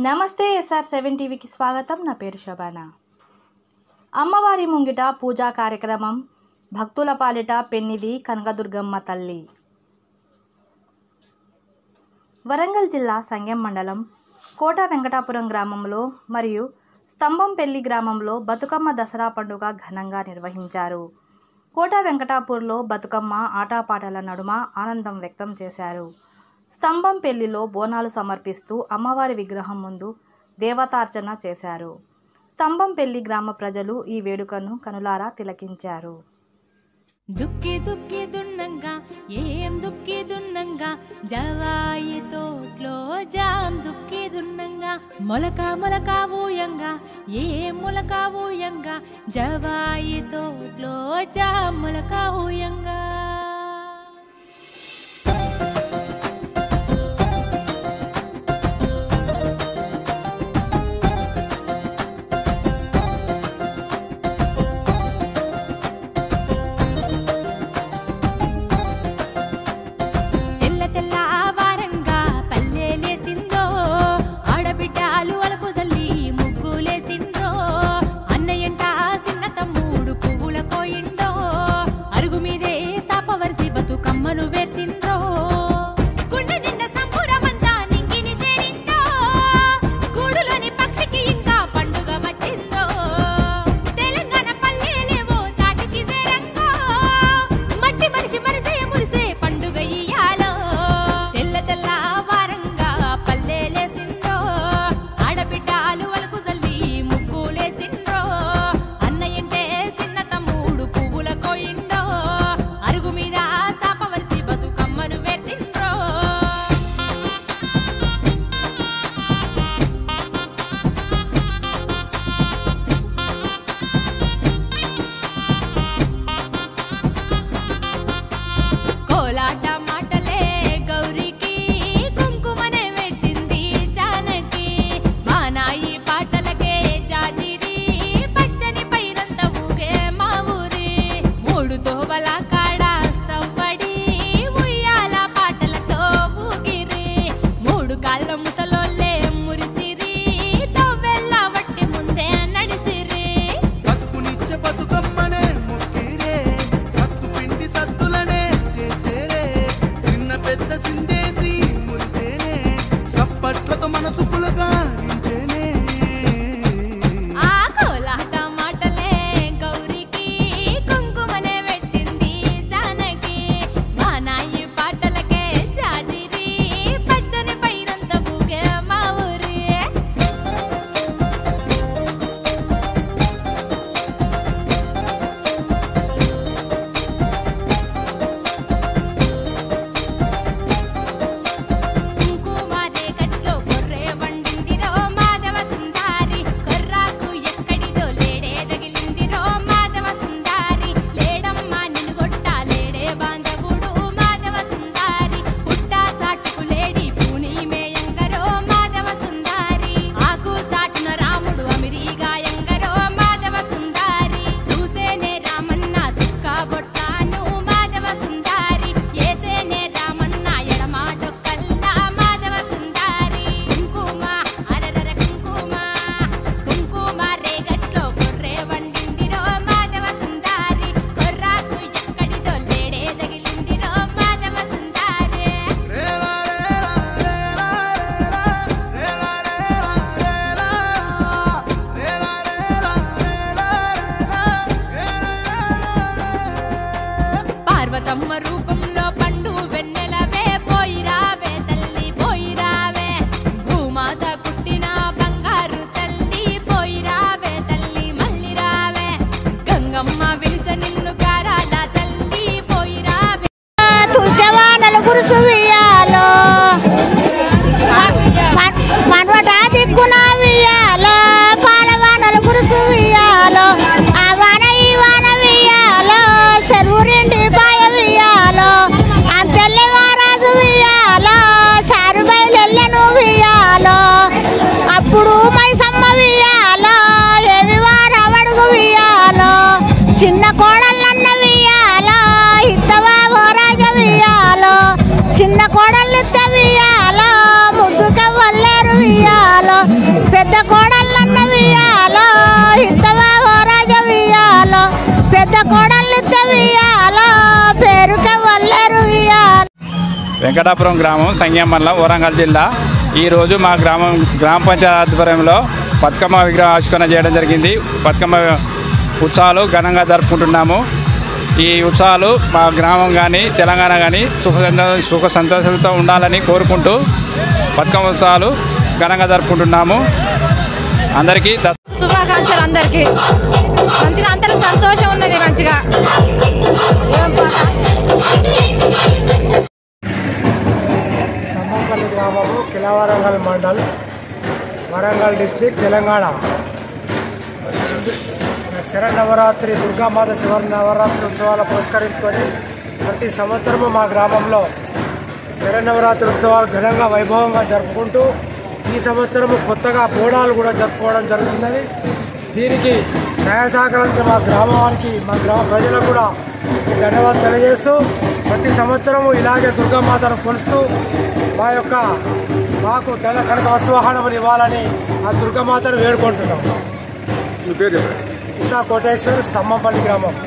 నమస్తే SR seven టీవీకి స్వాగతం నా పేరు శోభాన అమ్మవారి ముంగిట పూజా కార్యక్రమం భక్తుల పాలిట పెన్నిది కనకదుర్గమ్మ తల్లి వరంగల్ జిల్లా సంగెం మండలం కోట వెంకటాపురం గ్రామంలో మరియు స్తంభంపల్లి గ్రామంలో బతుకమ్మ దసరా పండుగ ఘనంగా నిర్వహించారు కోట వెంకటాపూర్లో బతుకమ్మ ఆటపాటల నడుమ ఆనందం వ్యక్తం చేశారు స్తంభం పెళ్లిలో బోనాలు సమర్పిస్తూ అమ్మవారి విగ్రహం ముందు దేవతార్చన చేశారు స్తంభం పెళ్లి గ్రామ ప్రజలు ఈ వేడుకను కనులారా తిలకించారు దుక్కి దుక్కి దున్నంగా ఏం దుక్కి దున్నంగా జవాయి తోట్లో జాం దుక్కి దున్నంగా మొలక మొలక ఊయంగా ఏం మొలక ఊయంగా జవాయి తోట్లో జాం మొలక ఊయంగా తెల్ల తెల్ల ఆవారంగా పల్లెలేసిందో ఆడబిడ్డలు అలకు జల్లి ముగ్గులేసిండ్రో అన్నయ్యంట చిన్న తమ్ముడు పువ్వుల కోయిండో అరుగు మీదే సాపవరిసి బతుకమ్మను వేర్చిండ్రో గుండె నిండ సంబురమంతా నింగిని చేరిందో గూడులోని పక్షికి ఇంకా పండుగ వచ్చిందో తెలంగాణ పల్లెలేవో తాటికి చేరంగో మట్టి మనిషి మనసే మురిసే పండుగ ఇయ్యాలో తెల్ల తెల్ల వారంగా పల్లెలేసిందో ఆడబిడ్డలు వలకు జల్లి ముగ్గులేసిండ్రో అన్నయ్యంటే చిన్న తమ్ముడు పువ్వుల కోయిండో అరుగు మీద చాపవరిసి బతుకమ్మను వేర్చిండ్రో కోలాట మాటలే గౌరికి కుంకుమనే పెట్టింది జానకి మానాయి పాటలకే జాజిరి పచ్చని పైరంత ఊగే మా ఊరి మూడు తోవల కాడ సవ్వడి ఉయ్యాల పాటలతో ఊగిరి మూడు కాళ్ళ ముసలోళ్ళే మురిసిరి తవ్వెల్ల వట్టి ముందే నడిసిరి బతుకునిచ్చే బతుకమ్మనే మొక్కిరే సత్తు పిండి సత్తులనే చేసేరే చిన్న పెద్ద సిందేసి మురిసేనే సప్పట్లతో మనసు పులకారించేనే ఆ కోలాట మాటలే గౌరికి కుంకుమనే పెట్టింది జానకి మానాయి పాటలకే జాజిరి పచ్చని పైరంత బూగే మా ఊరి కుంకుమారే గట్లో కొర్రే వండిందిరో మాధవ సుందారి కొర్రాకు ఎక్కడిదో లేడే తగిలిందిరో మాధవ సుందారి లేడమ్మ నిన్ను గొట్ట లేడే బాంధవుడు మాధవ సుందారి పుట్టా సాటుకు లేడి పూని మేయంగరో మాధవ సుందారి ఆకు సాటున రాముడు అమిరిగాయంగరో మాధవ సుందారి చూసేనే రామన్న సుక్క బొట్టాను మాధవ సుందారి ఏసేనే రామన్న ఎడమాటొక్కల్లా మాధవ సుందారి కుంకుమ అరరర కుంకుమ కుంకుమ రేగట్లో కొర్రే వండిందిరో మాధవ సుందారి కొర్రాకు ఎక్కడిదో లేడే తగిలిందిరో మాధవ సుందారి రేలా రేలా రేలా రేలా రేలా రేలా రేలా రేలా పార్వతమ్మ రూపంలో పండు వెన్నెలవే పోయిరావే తల్లి పోయిరావే భూమాత పుట్టిన బంగారు తల్లి పోయిరావే తల్లి మళ్ళీ రావే గంగమ్మ విలిస నిన్ను కారాల తల్లి పోయిరావే తులసవానలు గురుసు వియ్యాలో మనవట దిక్కున వియ్యాలో పాలవానలు గురుసు వియ్యాలో ఆ వాన ఈ వాన వియ్యాలో చెరువు రెండు పాయ వియ్యాలో అంతెల్లి వారాజు వియ్యాలో సారు బయలెల్లెను వియ్యాలో అప్పుడు మైసమ్మ వియ్యాలో ఏమి వారవడుగు వియ్యాలో చిన్న కోడళ్ళన్న వియ్యాలో ఇత్తవా ఓ రాజ వియ్యాలో చిన్న కోడళ్ళు ఇత్త వియ్యాలో ముద్దు ముద్దుకే వల్లేరు వియ్యాలో పెద్ద కోడళ్ళన్న వియ్యాలో ఇంతవా రాజ వియ్యాలో పెద్ద కోడళ్ళిద్ద వియ్యాలో పేరుకే వల్లేరు వియ్యాలో వెంకటాపురం గ్రామం సంగం మండలం వరంగల్ జిల్లా ఈరోజు మా గ్రామం గ్రామ పంచాయతీ ఆధ్వర్యంలో బతుకమ్మ విగ్రహం ఆవిష్కరణ చేయడం జరిగింది బతుకమ్మ ఉత్సవాలు ఘనంగా జరుపుకుంటున్నాము ఈ ఉత్సవాలు మా గ్రామం కానీ తెలంగాణ కానీ సుఖ సంతో- సుఖ సంతోషాలతో ఉండాలని కోరుకుంటూ బతుకమ్మ ఉత్సవాలు ఘనంగా జరుపుకుంటున్నాము అందరికీ దస శుభాకాంక్షలు అందరికి మంచిగా అందరూ సంతోషం ఉన్నది మంచిగా స్తంభంపల్లి గ్రామము కిలవరంగల్ మండల్ వరంగల్ డిస్టిక్ తెలంగాణ శరన్నవరాత్రి దుర్గామాత శివ నవరాత్రి ఉత్సవాలు పురస్కరించుకొని ప్రతి సంవత్సరము మా గ్రామంలో శరన్నవరాత్రి ఉత్సవాలు ఘనంగా వైభవంగా జరుపుకుంటూ ఈ సంవత్సరము కొత్తగా బోనాలు కూడా జరుపుకోవడం జరుగుతున్నది దీనికి న్యాయ సహకారానికి మా గ్రామానికి మా గ్రామ ప్రజలకు కూడా ధన్యవాదాలు తెలియజేస్తూ ప్రతి సంవత్సరము ఇలాగే దుర్గామాతను కొలుస్తూ మా యొక్క మాకు తెల్ల కనుక వస్తువాహనం ఇవ్వాలని ఆ దుర్గామాతను వేడుకుంటున్నాం మీ పేరు చెప్పండి ఇసా కోటేశ్వర్ స్తంభంపల్లి గ్రామం